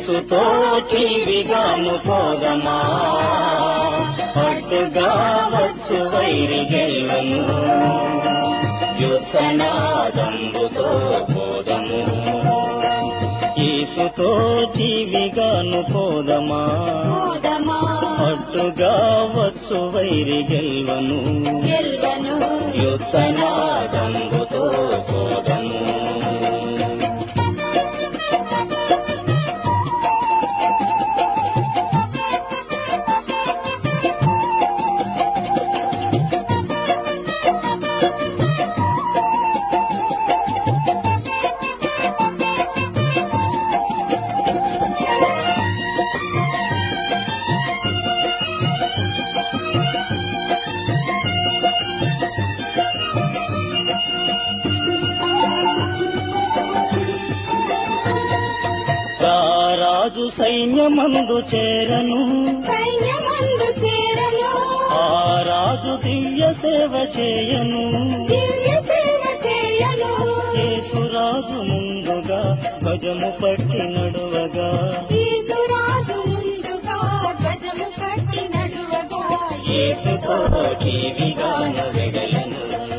యేసుతోటి విగాను పోదమా పట్టుగా వచ్చు వైరి గెల్వను యుద్ధనాదంబుతో పోదము యేసుతోటి విగాను పోదమా పోదమా పట్టుగా వచ్చు వైరి గెల్వను గెల్వను యుద్ధనాదంబుతో పోదము రాజు సైన్యమందు చేరను సైన్యమందు చేరను ఆ రాజు దివ్య సేవ చేయను దివ్య సేవ చేయను యేసురాజు ముందుగా గజము పట్టి నడువగా యేసురాజు ముందుగా గజము కట్టి నడువగా యేసుతోటి విగాను వెడలను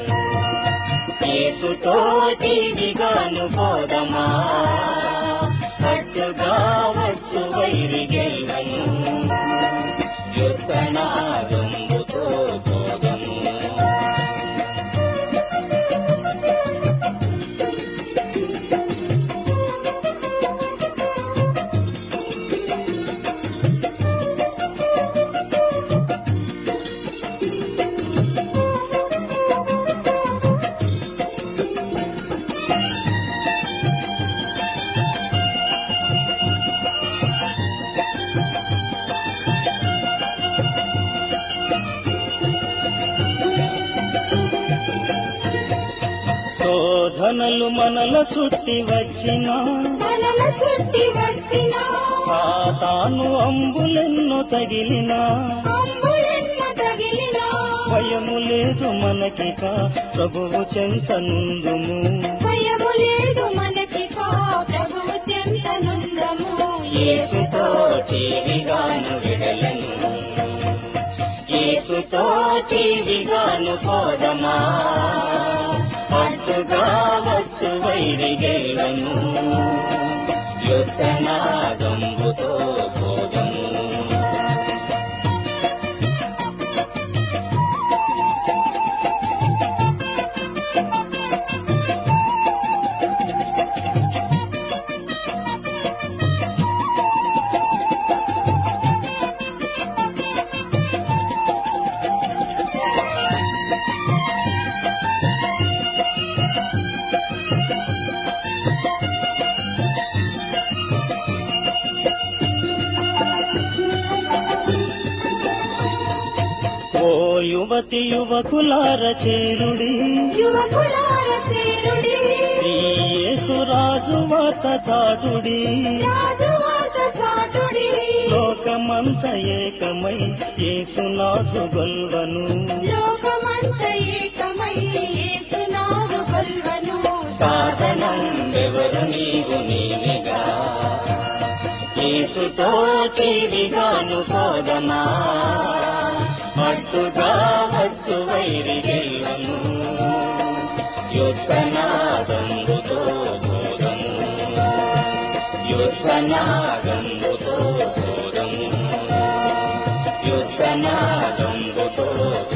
యేసుతోటి విగాను పోదమా పట్టుగా వచ్చు వైరి గెల్లను యుద్ధనాదంబుతో పోదము శోధనలు మనల చుట్టి వచ్చిన మనల చుట్టి వచ్చిన సాతాను అంబులెన్నో తగిలిన అంబులెన్న తగిలిన భయము లేదు మనకిక ప్రభువు చెంత నుందుము భయము లేదు మనకికా ప్రభువు చెంతనుందము యేసుతోటి విగాను విడలను యేసుతోటి విగాను పోదమా పట్టుగా వచ్చు వైరి గెలను యుద్ధనాదంబుతో పోదము ఓ యువతి యువకులార చేరుడి యువకులార చేరుడి ఈ యేసురాజు వాత చాటుడి రాజువాత చాటుడి లోకమంత ఏకమై యేసునాథు గొల్వను లోకమంత ఏకమై యేసునాడు కొల్వను సాధనం ఎవరు నీవు నీవిగా యేసుతోటి విగాను పోదమా మట్టుగా వచ్చు వైరి గెల్వను యుద్ధనాదంబుతో బోధము యుద్ధనాదంబుతో బోధము యుద్ధనాదంబుతో